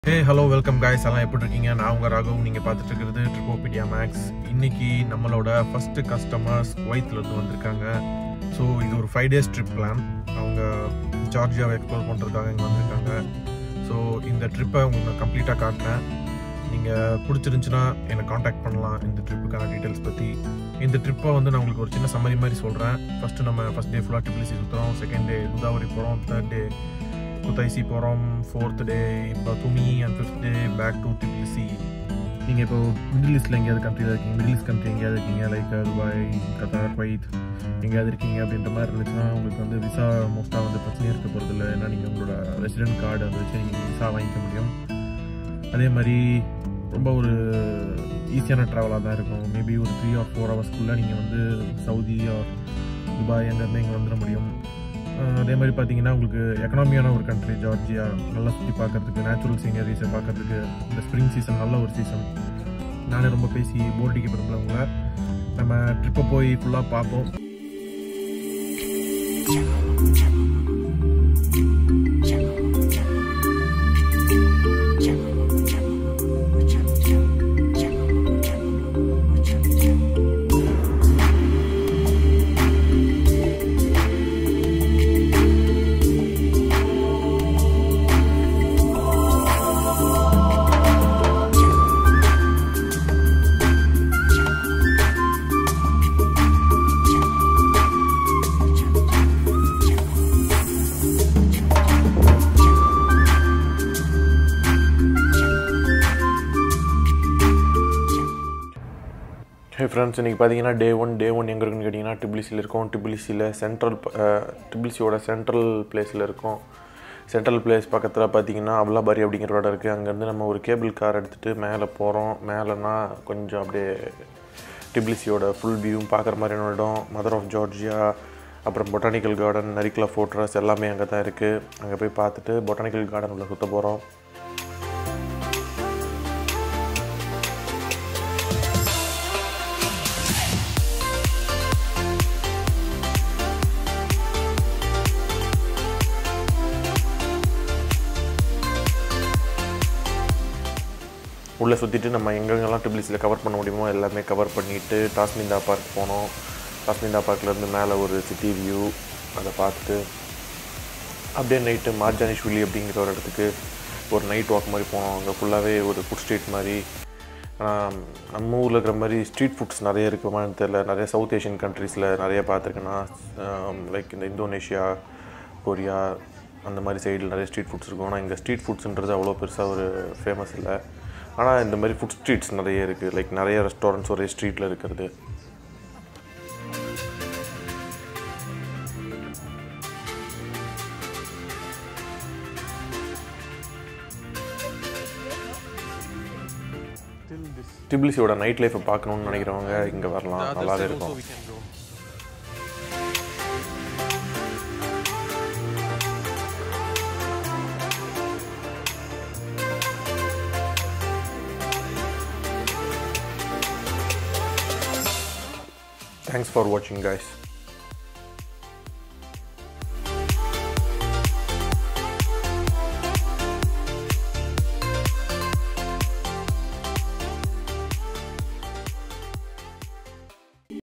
Hey hello welcome guys எல்லாம் எப்படி இருக்கீங்க நான் உங்கள் ராகவ் நீங்கள் பார்த்துட்டு இருக்கிறது ட்ரிப்போபீடியா மேக்ஸ் இன்னைக்கு நம்மளோட ஃபஸ்ட்டு கஸ்டமர்ஸ் குவைத்லேருந்து வந்திருக்காங்க ஸோ இது ஒரு ஃபைவ் டேஸ் ட்ரிப் பிளான் அவங்க ஜார்ஜியாவை எக்ஸ்ப்ளோர் பண்ணுறதுக்காக இங்கே வந்திருக்காங்க ஸோ இந்த ட்ரிப்பை உங்களுக்கு நான் கம்ப்ளீட்டாக காட்டுறேன் நீங்கள் பிடிச்சிருந்துச்சுன்னா என்னை காண்டாக்ட் பண்ணலாம் இந்த ட்ரிப்புக்கான டீட்டெயில்ஸ் பற்றி இந்த ட்ரிப்பை வந்து நான் உங்களுக்கு ஒரு சின்ன சம்மரி மாதிரி சொல்கிறேன் ஃபஸ்ட்டு நம்ம ஃபஸ்ட் டே ஃபுல்லாக ட்ரிபிள்சி சுற்றுறோம் செகண்ட் டே குதாவரி போகிறோம் தேர்ட் டே குத்தைசி போகிறோம் ஃபோர்த் டே இப்போ துமி and fifth day back to Tbilisi நீங்கள் இப்போ மிடில் ஈஸ்ட்டில் எங்கேயாவது கண்ட்ரியில் இருக்கீங்க மிடில் ஈஸ்ட் கண்ட்ரி எங்கேயாவது இருக்கீங்க லைக் துபாய் கத்தார் குவைத் எங்கேயாவது இருக்கீங்க அப்படின்ற மாதிரி இருந்துச்சுன்னா உங்களுக்கு வந்து விசா மோஸ்ட்டாக வந்து பிரச்சனையே இருக்க போகிறது இல்லை ஏன்னா நீங்கள் உங்களோட ரெசிடென்ட் கார்டு அதை வச்சு நீங்கள் விசா வாங்கிக்க முடியும் அதே மாதிரி ரொம்ப ஒரு ஈஸியான ட்ராவலாக தான் இருக்கும் மேபி ஒரு த்ரீ ஆர் ஃபோர் ஹவர்ஸ்க்குள்ளே நீங்கள் வந்து சவுதி ஆர் துபாய் அங்கேருந்து இங்கே வந்துட முடியும் அஹ் அதே மாதிரி பார்த்தீங்கன்னா உங்களுக்கு எக்கனாமியான ஒரு கண்ட்ரி ஜார்ஜியா நல்லா சுற்றி பார்க்கறதுக்கு நேச்சுரல் சீனரிஸை பார்க்கறதுக்கு இந்த ஸ்ப்ரிங் சீசன் நல்ல ஒரு சீசன் நானே ரொம்ப பேசி போர் அடிக்க விரும்பலவங்கள நம்ம ட்ரிப்பை போய் ஃபுல்லாக பார்ப்போம் ஹே ஃப்ரெண்ட்ஸ் இன்றைக்கி பார்த்தீங்கன்னா டே ஒன் டே ஒன் எங்கே இருக்குன்னு கேட்டிங்கன்னா டிபிலிசியில் இருக்கோம் டிபிலிசியில் சென்ட்ரல் டிபிலிசியோட சென்ட்ரல் பிளேஸில் இருக்கோம் சென்ட்ரல் பிளேஸ் பக்கத்தில் பார்த்தீங்கன்னா அவ்வளாபாரி அப்படிங்கிற இடம் இருக்குது அங்கேருந்து நம்ம ஒரு கேபிள் கார் எடுத்துகிட்டு மேலே போகிறோம் மேலேனா கொஞ்சம் அப்படியே டிபிலிசியோட ஃபுல் வியூவும் பார்க்குற மாதிரியான இடம் மதர் ஆஃப் ஜார்ஜியா அப்புறம் பொட்டானிக்கல் கார்டன் நரிக்லா ஃபோர்ட்ரஸ் எல்லாமே அங்கே தான் இருக்குது அங்கே போய் பார்த்துட்டு பொட்டானிக்கல் கார்டன் உள்ள சுற்ற போகிறோம் உள்ளே சுற்றிட்டு நம்ம எங்கெங்கெல்லாம் டிபிலிஸில் கவர் பண்ண முடியுமோ எல்லாமே கவர் பண்ணிவிட்டு டாஸ்மிந்தா பார்க் போனோம் டாஸ்மிந்தா பார்க்லேருந்து மேலே ஒரு சிட்டி வியூ அதை பார்த்துட்டு அப்படியே நைட்டு மார்ஜானிஷ்விலி அப்படிங்கிற ஒரு இடத்துக்கு ஒரு நைட் வாக் மாதிரி போனோம் அங்கே ஃபுல்லாகவே ஒரு ஃபுட் ஸ்ட்ரீட் மாதிரி ஆனால் நம்ம ஊரில் இருக்கிற மாதிரி ஸ்ட்ரீட் ஃபுட்ஸ் நிறைய இருக்குமான்னு தெரில நிறைய சவுத் ஏஷியன் கண்ட்ரீஸில் நிறைய பார்த்துருக்கேன்னா லைக் இந்த இந்தோனேஷியா கொரியா அந்த மாதிரி சைடில் நிறைய ஸ்ட்ரீட் ஃபுட்ஸ் இருக்கும் ஆனால் இங்கே ஸ்ட்ரீட் ஃபுட்ஸ்ன்றது அவ்வளோ பெருசாக ஒரு ஃபேமஸ் இல்லை ஆனால் இந்த மாதிரி ஃபுட் ஸ்ட்ரீட்ஸ் நிறைய இருக்குது லைக் நிறைய ரெஸ்டாரண்ட்ஸ் ஒரே ஸ்ட்ரீட்டில் இருக்கிறது டிபிலிசியோட நைட் லைஃப்பை பார்க்கணுன்னு நினைக்கிறவங்க இங்கே வரலாம் நல்லாவே இருக்கும் Thanks for watching guys.